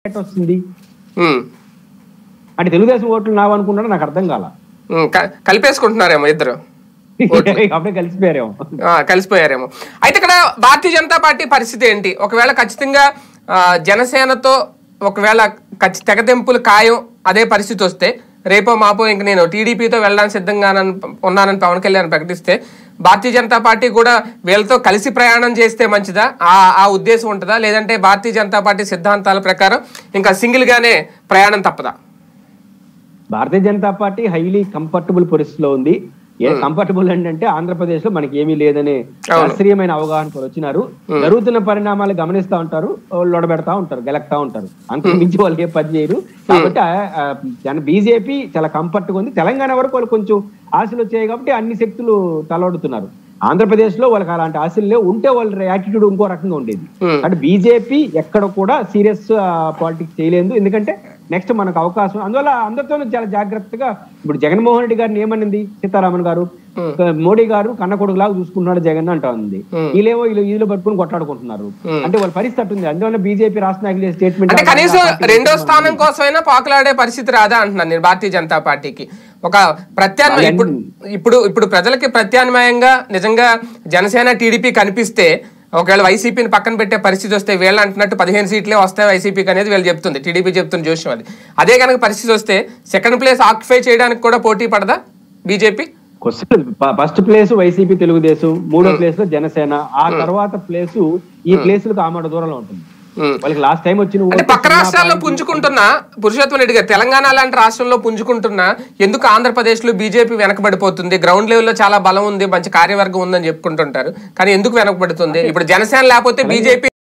ఎట్ట వస్తుంది ఉమ్, అంటే తెలుగుదేశం ఓట్లు నావు అనుకున్నాడు నాకు అర్థం కాల ఉమ్, క- కలిపేసుకుంటున్నారేమో ఇద్దరు అప్పుడే కలిసిపోయారేమో ఆ, కలిసిపోయారేమో అయితే ఇక్కడ భారతీయ జనతా పార్టీ పరిస్థితి ఏంటి ఒకవేళ ఖచ్చితంగా ఆ, జనసేనతో ఒకవేళ ఖచ్చి తెగదెంపులు ఖాయం అదే పరిస్థితి వస్తే రేపో మాపో ఇంక నేను టీడీపీతో వెళ్ళడానికి సిద్ధంగా ఉన్నానని పవన్ కళ్యాణ్ ప్రకటిస్తే భారతీయ జనతా పార్టీ కూడా వీళ్ళతో కలిసి ప్రయాణం చేస్తే మంచిదా ఆ ఆ ఉద్దేశం ఉంటుందా లేదంటే భారతీయ జనతా పార్టీ సిద్ధాంతాల ప్రకారం ఇంకా సింగిల్ గానే ప్రయాణం తప్పదా భారతీయ జనతా పార్టీ హైలీ కంఫర్టబుల్ పరిస్థితిలో ఉంది ఏ కంఫర్టబుల్ అంటే ఆంధ్రప్రదేశ్ లో మనకి ఏమీ లేదనే శాస్త్రీయమైన అవగాహనకు వచ్చినారు జరుగుతున్న పరిణామాలు గమనిస్తా ఉంటారు లొడబెడతా ఉంటారు గెలక్తా ఉంటారు అంతకు మించి వాళ్ళు ఏ పని చేయరు కాబట్టి ఆ- ఆ జన బీజేపీ చాలా కంఫర్ట్ గా ఉంది తెలంగాణ వరకు వాళ్ళు కొంచెం ఆశలు వచ్చాయి కాబట్టి అన్ని శక్తులు తలొడుతున్నారు ఆంధ్రప్రదేశ్ లో వాళ్ళకి అలాంటి ఆశలు లేవు ఉంటే వాళ్ళ యాటిట్యూడ్ ఇంకో రకంగా ఉండేది Hmm. అంటే బీజేపీ ఎక్కడ కూడా సీరియస్ పాలిటిక్స్ చేయలేదు ఎందుకంటే నెక్స్ట్ మనకు అవకాశం అందువల్ల అందరితోనూ చాలా జాగ్రత్తగా ఇప్పుడు జగన్మోహన్ రెడ్డి గారిని ఏమనింది సీతారామన్ గారు మోడీ గారు కన్న కొడుకులాగా చూసుకుంటున్నాడు జగన్ అంటా ఉంది వీళ్ళేమో వీళ్ళు వీళ్ళు పట్టుకుని కొట్లాడుకుంటున్నారు అంటే వాళ్ళ పరిస్థితి అట్టుంది అందువల్ల బీజేపీ రాష్ట్ర నాయకులు స్టేట్మెంట్ అంటే కనీసం రెండో స్థానం కోసమైనా పాకులాడే పరిస్థితి రాదా అంటున్నాను నేను భారతీయ జనతా పార్టీకి ఒక ప్రత్యామ్నాయం ఇప్పుడు ఇప్పుడు ఇప్పుడు ప్రజలకి ప్రత్యామ్నాయంగా నిజంగా జనసేన టీడీపీ కనిపిస్తే ఒకవేళ వైసీపీని పక్కన పెట్టే పరిస్థితి వస్తే వీళ్ళు అంటున్నట్టు పదిహేను సీట్లే వస్తాయి వైసీపీకి అనేది వీళ్ళు చెప్తుంది టీడీపీ చెప్తున్న జోష్యం అది అదే కనుక పరిస్థితి వస్తే సెకండ్ ప్లేస్ ఆక్యుపై చేయడానికి కూడా పోటీ పడదా BJP first place YCP Telugu Desam మూడో ప్లేస్ లో జనసేన ఆ తర్వాత ప్లేస్ ఈ ప్లేసులకు ఆమడ దూరంలో ఉంటుంది ఉమ్. వాళ్ళకి లాస్ట్ టైం వచ్చిన అంటే ఓటు పక్క రాష్ట్రాల్లో పుంజుకుంటున్నా పురుషోత్తం రెడ్డి గారు తెలంగాణ లాంటి రాష్ట్రంలో పుంజుకుంటున్నా ఎందుకు ఆంధ్రప్రదేశ్ లో బీజేపీ వెనకబడిపోతుంది గ్రౌండ్ లెవెల్లో చాలా బలం ఉంది మంచి కార్యవర్గం ఉందని చెప్పుకుంటుంటారు కానీ ఎందుకు వెనకబడుతుంది ఇప్పుడు జనసేన లేకపోతే బీజేపీ